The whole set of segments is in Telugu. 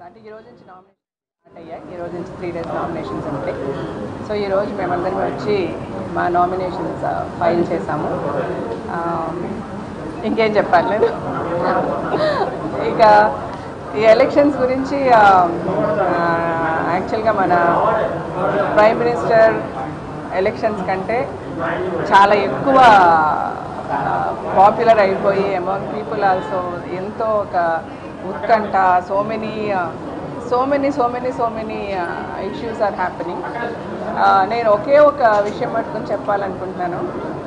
అంటే ఈ రోజు నుంచి నామినేషన్ స్టార్ట్ అయ్యాయి ఈ రోజు నుంచి త్రీ డేస్ నామినేషన్స్ ఉంటాయి సో ఈ రోజు మేమందరం వచ్చి మా నామినేషన్స్ ఫైల్ చేసాము ఆ, ఇంకేం చెప్పాలి నేను ఇక ఈ ఎలక్షన్స్ గురించి యాక్చువల్గా మన ప్రైమ్ మినిస్టర్ ఎలక్షన్స్ కంటే చాలా ఎక్కువ పాపులర్ అయిపోయి అమాంగ్ పీపుల్ ఆల్సో ఎంతో ఒక ఉత్కంఠ so many so many so many so many issues are happening నేను ఒకే ఒక విషయం పట్టుకొని చెప్పాలనుకుంటున్నాను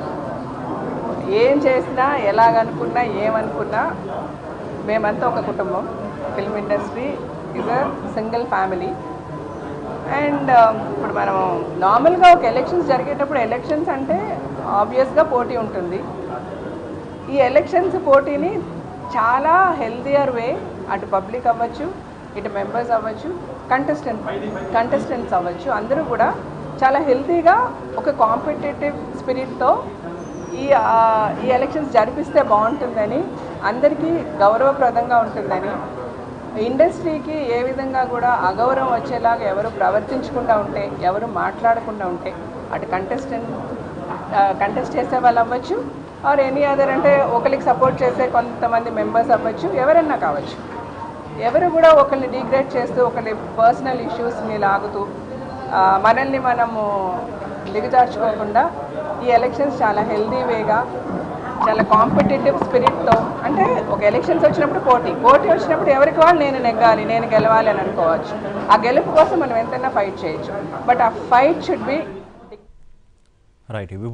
ఏం చేసినా ఎలాగనుకున్నా ఏమనుకున్నా మేమంతా ఒక కుటుంబం film industry is a single family and ఇప్పుడు మనం నార్మల్గా ఒక ఎలక్షన్స్ జరిగేటప్పుడు ఎలక్షన్స్ అంటే ఆబ్వియస్గా పోటీ ఉంటుంది ఈ ఎలక్షన్స్ పోటీని చాలా హెల్దియర్ వే అటు పబ్లిక్ అవ్వచ్చు ఇటు మెంబర్స్ అవ్వచ్చు కంటెస్టెంట్ కంటెస్టెంట్స్ అవ్వచ్చు అందరూ కూడా చాలా హెల్తీగా ఒక కాంపిటేటివ్ స్పిరిట్తో ఈ ఆ, ఈ ఎలక్షన్స్ జరిపిస్తే బాగుంటుందని అందరికీ గౌరవప్రదంగా ఉంటుందని ఇండస్ట్రీకి ఏ విధంగా కూడా అగౌరవం వచ్చేలాగా ఎవరు ప్రవర్తించకుండా ఉంటే ఎవరు మాట్లాడకుండా ఉంటే అటు కంటెస్టెంట్ కంటెస్ట్ చేసే వాళ్ళు అవ్వచ్చు ఆర్ ఎనీ అదర్ అంటే ఒకరికి సపోర్ట్ చేసే కొంతమంది మెంబర్స్ అవ్వచ్చు ఎవరన్నా కావచ్చు ఎవరు కూడా ఒకరిని డిగ్రేడ్ చేస్తూ ఒకరి పర్సనల్ ఇష్యూస్ని లాగుతూ ఆ, మనల్ని మనము దిగజార్చుకోకుండా ఈ ఎలక్షన్స్ చాలా హెల్దీ వేగా చాలా కాంపిటేటివ్ స్పిరిట్తో అంటే ఒక ఎలక్షన్స్ వచ్చినప్పుడు పోటీ పోటీ వచ్చినప్పుడు ఎవరికి వాళ్ళు నేను నెగ్గాలి నేను గెలవాలి అని అనుకోవచ్చు ఆ గెలుపు కోసం మనం ఎంతైనా ఫైట్ చేయొచ్చు బట్ ఆ ఫైట్ షుడ్ బి రైట్